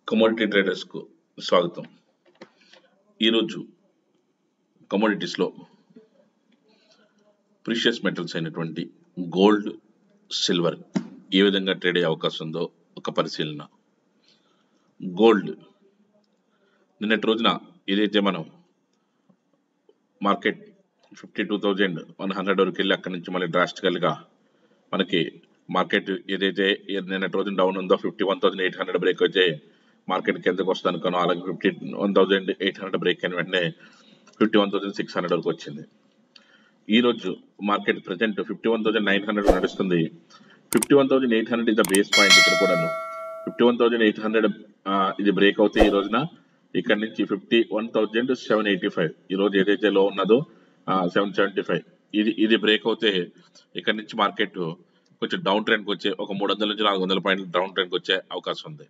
commodity ట్రేడర్స్కు స్వాగతం ఈరోజు కమోడిటీస్లో ప్రీషియస్ మెటల్స్ అయినటువంటి గోల్డ్ సిల్వర్ ఏ విధంగా ట్రేడ్ అయ్యే అవకాశం ఉందో ఒక పరిశీలన గోల్డ్ నిన్నటి రోజున ఏదైతే మనం market fifty two thousand one hundred వరకు వెళ్ళి అక్కడి నుంచి మళ్ళీ డ్రాస్టికల్గా మనకి మార్కెట్ ఏదైతే నిన్నటి రోజున డౌన్ ఉందో fifty one thousand eight hundred break వచ్చే మార్కెట్ కిందకు వస్తుంది అనుకున్నాం అలాగే fifty one thousand eight hundred break అయిన వెంటనే fifty one thousand six hundred వరకు వచ్చింది ఈ రోజు market present fifty one thousand nine hundred నడుస్తుంది fifty one thousand eight hundred is the base point ఇక్కడ కూడాను fifty one thousand eight hundred ఇది బ్రేక్ అవుతే ఈ రోజున ఇక్కడ నుంచి fifty one thousand seven eighty five ఈ రోజు ఏదైతే లో ఉన్నదో సెవెన్ సెవెంటీ ఫైవ్ ఇది ఇది బ్రేక్ అవుతే ఇక్కడ నుంచి మార్కెట్ కొంచెం డౌన్ ట్రెండ్కి వచ్చే ఒక మూడు వందల నుంచి నాలుగు వందల పాయింట్లు డౌన్ ట్రెండ్కి వచ్చే అవకాశం ఉంది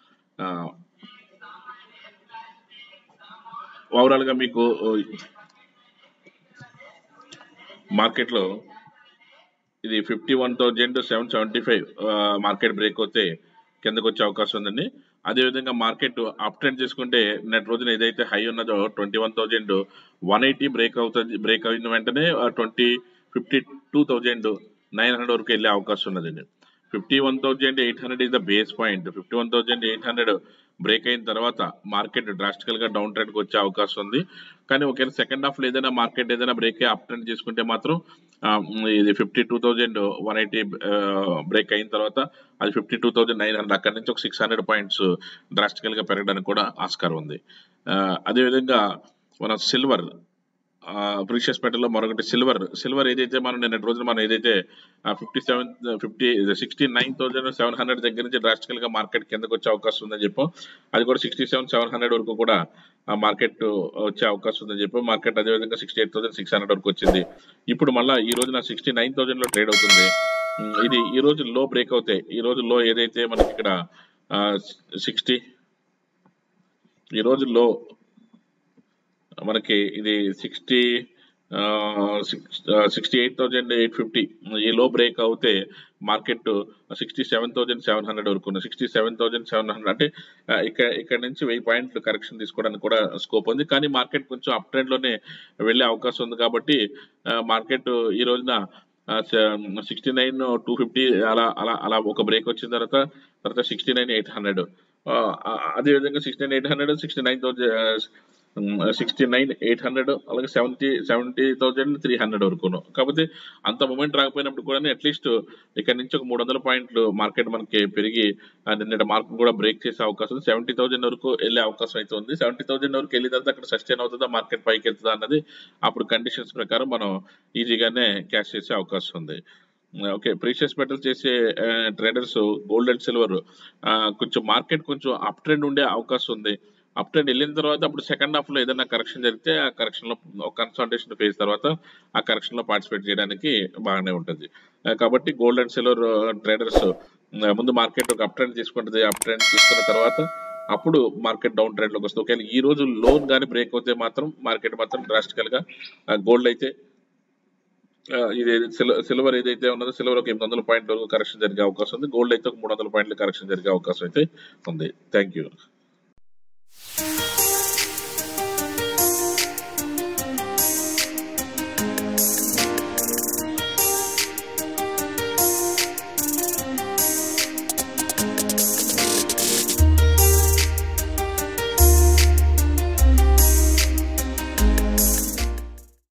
ఓవరాల్ గా మీకు మార్కెట్ లో ఇది fifty one thousand seven seventy five market break అవుతే కిందకు వచ్చే అవకాశం ఉందండి అదేవిధంగా మార్కెట్ అప్ ట్రెండ్ చేసుకుంటే నెట్ రోజున ఏదైతే హై ఉన్నదో twenty one thousand one eighty break అవుతుంది బ్రేక్ అయిన వెంటనే twenty fifty two thousand nine hundred వరకు వెళ్ళే అవకాశం ఉన్నదండి fifty one thousand eight hundred is the base point fifty one thousand eight hundred break అయిన తర్వాత మార్కెట్ డ్రాస్టికల్ గా డౌన్ ట్రెండ్ కి వచ్చే అవకాశం ఉంది కానీ ఒకవేళ సెకండ్ హాఫ్ లో ఏదైనా మార్కెట్ ఏదైనా బ్రేక్ అప్ ట్రెండ్ చేసుకుంటే మాత్రం ఇది fifty two thousand one eighty break అయిన తర్వాత అది fifty two thousand nine hundred అక్కడి నుంచి ఒక సిక్స్ హండ్రెడ్ పాయింట్స్ డ్రాస్టికల్ గా పెరగడానికి కూడా ఆస్కారం ఉంది అదేవిధంగా మన సిల్వర్ ప్రీషియస్ మెటల్ లో మరొకటి సిల్వర్ సిల్వర్ ఏదైతే మనం నిన్నటి రోజున మనం ఏదైతే fifty seven fifty sixty nine thousand seven hundred దగ్గర నుంచి డ్రాస్టికల్ గా మార్కెట్ కిందకు వచ్చే అవకాశం ఉందని చెప్పాం అది కూడా సిక్స్టీ సెవెన్ సెవెన్ హండ్రెడ్ వరకు కూడా మార్కెట్ వచ్చే అవకాశం ఉందని చెప్పి మార్కెట్ అదేవిధంగా sixty eight thousand six hundred వరకు వచ్చింది ఇప్పుడు మళ్ళీ ఈ రోజున సిక్స్టీ నైన్ థౌసండ్ లో ట్రేడ్ అవుతుంది ఇది ఈ రోజు లో బ్రేక్ అవుతాయి ఈ రోజు లో ఏదైతే మనకి ఇక్కడ సిక్స్టీ ఈ రోజు లో మనకి ఇది sixty sixty eight thousand eight fifty ఈ లో బ్రేక్ అవుతే market sixty seven thousand seven hundred వరకు ఉంది sixty seven thousand seven hundred అంటే ఇక్కడ ఇక్కడ నుంచి వెయ్యి పాయింట్లు కరెక్షన్ తీసుకోవడానికి కూడా స్కోప్ ఉంది కానీ మార్కెట్ కొంచెం అప్ ట్రెండ్ లోనే వెళ్ళే అవకాశం ఉంది కాబట్టి మార్కెట్ ఈ రోజున సిక్స్టీ నైన్ టూ ఫిఫ్టీ అలా అలా అలా ఒక బ్రేక్ వచ్చిన తర్వాత తర్వాత సిక్స్టీ నైన్ ఎయిట్ హండ్రెడ్ అదేవిధంగా sixty nine eight hundred sixty nine thousand sixty nine eight hundred అలాగే seventy seventy thousand three hundred వరకును కాకపోతే అంత మూమెంట్ రాకపోయినప్పుడు కూడా అట్లీస్ట్ ఇక్కడ నుంచి ఒక మూడు వందల పాయింట్లు మార్కెట్ మనకి పెరిగి నిన్నటి మార్కెట్ కూడా బ్రేక్ చేసే అవకాశం ఉంది సెవెంటీ థౌసండ్ వరకు వెళ్ళే అవకాశం అయితే ఉంది సెవెంటీ థౌసండ్ వరకు వెళ్ళిన తర్వాత అక్కడ సస్టైన్ అవుతుందా మార్కెట్ పైకి వెళ్తుందా అన్నది అప్పుడు కండిషన్స్ ప్రకారం మనం ఈజీగానే క్యాష్ చేసే అవకాశం ఉంది ఓకే ప్రీషియస్ మెటల్ చేసే ట్రేడర్స్ గోల్డ్ అండ్ సిల్వర్ కొంచెం మార్కెట్ కొంచెం అప్ ట్రెండ్ ఉండే అవకాశం ఉంది అప్ ట్రెండ్ వెళ్ళిన తర్వాత అప్పుడు సెకండ్ హాఫ్ లో ఏదైనా కరెక్షన్ జరిగితే ఆ కరెక్షన్ లో కన్సల్టేషన్ ఫేజ్ తర్వాత ఆ కరెక్షన్ లో పార్టిసిపేట్ చేయడానికి బాగానే ఉంటుంది కాబట్టి గోల్డ్ అండ్ సిల్వర్ ట్రేడర్స్ ముందు మార్కెట్ ఒక అప్ ట్రెండ్ తీసుకుంటుంది అప్ ట్రెండ్ తీసుకున్న తర్వాత అప్పుడు మార్కెట్ డౌన్ ట్రెండ్ లోకి వస్తుంది ఒకవేళ ఈ రోజు లోన్ కానీ బ్రేక్ అవుతే మాత్రం మార్కెట్ మాత్రం డ్రాస్టికల్ గా గోల్డ్ అయితే ఇది సిల్వర్ ఏదైతే ఉన్నదో సిల్వర్ ఒక ఎనిమిది వందల పాయింట్ల వరకు కరెక్షన్ జరిగే అవకాశం ఉంది గోల్డ్ అయితే ఒక మూడు వందల పాయింట్ల కరెక్షన్ జరిగే అవకాశం అయితే ఉంది థ్యాంక్ యూ